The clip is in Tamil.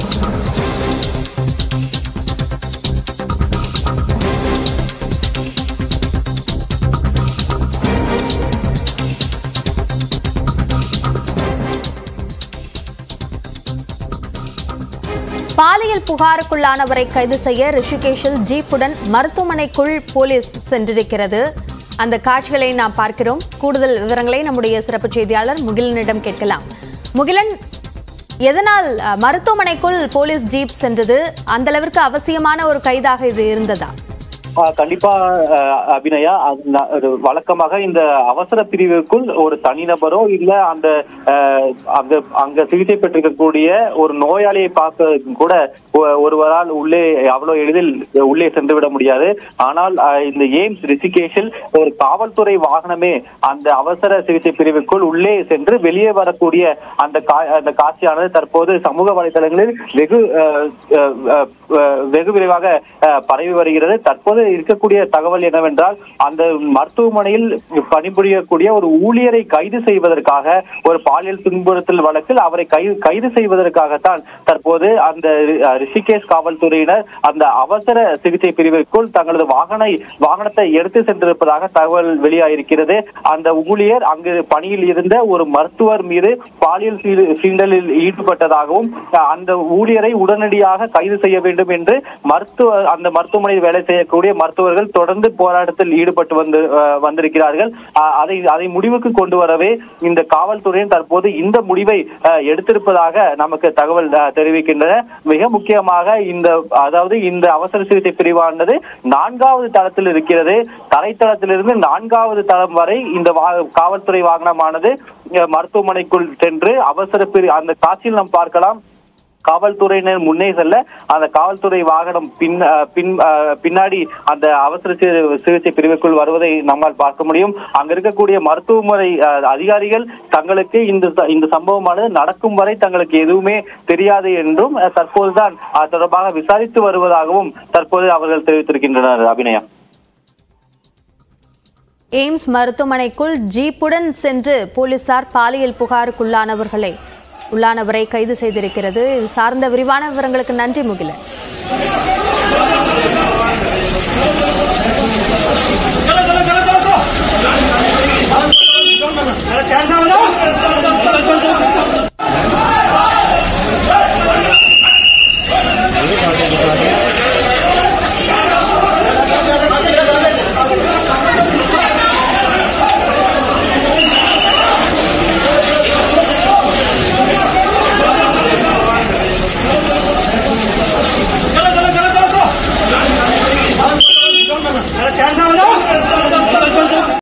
பாலியல் புகாருக்குள்ளானவரை கைது செய்ய ரிஷிகேஷில் ஜீப்புடன் மருத்துவமனைக்குள் போலீஸ் சென்றிருக்கிறது அந்த காட்சிகளை நாம் பார்க்கிறோம் கூடுதல் விவரங்களை நம்முடைய சிறப்பு செய்தியாளர் முகிலனிடம் கேட்கலாம் முகிலன் எதனால் அஹ், மருத்துவமனைக்குள் போலீஸ் ஜீப் சென்றது அந்த அளவிற்கு அவசியமான ஒரு கைதாக இது இருந்ததா ஆ, கண்டிப்பா ஆ, அபிநயா அது ந- ஒரு வழக்கமாக இந்த அவசர பிரிவுக்குள் ஒரு தனிநபரோ இல்ல அந்த ஆ, அங்க அங்க சிகிச்சை பெற்றிருக்கக்கூடிய ஒரு நோயாளியை பார்க்க கூட ஒ- ஒருவரால் உள்ளே அவ்வளவு எளிதில் உள்ளே சென்று விட முடியாது ஆனால் ஆ, இந்த எய்ம்ஸ் ரிஷிகேஷில் ஒரு காவல்துறை வாகனமே அந்த அவசர சிகிச்சை பிரிவுக்குள் உள்ளே சென்று வெளியே வரக்கூடிய அந்த கா- அந்த காட்சியானது தற்போது சமூக வலைதளங்களில் வெகு ஆ, ஆ, ஆ, ஆ, வெகு விரைவாக ஆ, பரவி வருகிறது தற்போது இருக்கக்கூடிய தகவல் என்னவென்றால் அந்த மருத்துவமனையில் பணிபுரியக்கூடிய ஒரு ஊழியரை கைது செய்வதற்காக ஒரு பாலியல் துன்புறுத்தல் வழக்கில் அவரை கைது கைது செய்வதற்காகத்தான் தற்போது அந்த ரி- ரிஷிகேஷ் காவல்துறையினர் அந்த அவசர சிகிச்சை பிரிவிற்குள் தங்களது வாகனை வாகனத்தை எடுத்து சென்றிருப்பதாக தகவல் வெளியாயிருக்கிறது அந்த ஊழியர் அங்கு பணியில் இருந்த ஒரு மருத்துவர் மீது பாலியல் சீ- சீண்டலில் ஈடுபட்டதாகவும் அஹ், அந்த ஊழியரை உடனடியாக கைது செய்ய வேண்டும் என்று மருத்துவ அந்த மருத்துவமனையில் வேலை செய்யக்கூடிய மருத்துவர்கள் தொடர்ந்து போராட்டத்தில் ஈடுபட்டு வந்து அஹ், வந்திருக்கிறார்கள் அஹ், அதை அதை முடிவுக்கு கொண்டு வரவே இந்த காவல்துறையின் தற்போது இந்த முடிவை அஹ், எடுத்திருப்பதாக நமக்கு தகவல் அஹ், தெரிவிக்கின்றன மிக முக்கியமாக இந்த அதாவது இந்த அவசர சிகிச்சை பிரிவானது நான்காவது தளத்தில் இருக்கிறது தரைத்தளத்திலிருந்து நான்காவது தளம் வரை இந்த வா- காவல்துறை வாகனமானது அஹ், மருத்துவமனைக்குள் சென்று அவசர பிரி அந்த காட்சியில் நாம் பார்க்கலாம் காவல்துறையினர் முன்னே செல்ல அந்த காவல்துறை வாகனம் பின் அஹ், பின் அஹ், பின்னாடி அந்த அவசர சி- சிகிச்சை பிரிவுக்குள் வருவதை நம்மால் பார்க்க முடியும் அங்க இருக்கக்கூடிய மருத்துவமனை அஹ், அதிகாரிகள் தங்களுக்கு இந்த ச- இந்த சம்பவமானது நடக்கும் வரை தங்களுக்கு எதுவுமே தெரியாது என்றும் அஹ், தற்போதுதான் அது தொடர்பாக விசாரித்து வருவதாகவும் தற்போது அவர்கள் தெரிவித்திருக்கின்றனர் அபிநயா எய்ம்ஸ் மருத்துவமனைக்குள் ஜீப்புடன் சென்று போலீசார் பாலியல் புகாருக்குள்ளானவர்களை உள்ளானவரை கைது செய்திருக்கிறது இது சார்ந்த விரிவான விவரங்களுக்கு நன்றி முகிலன் चलो चलो चलो चलो चलो चलो चलो चलो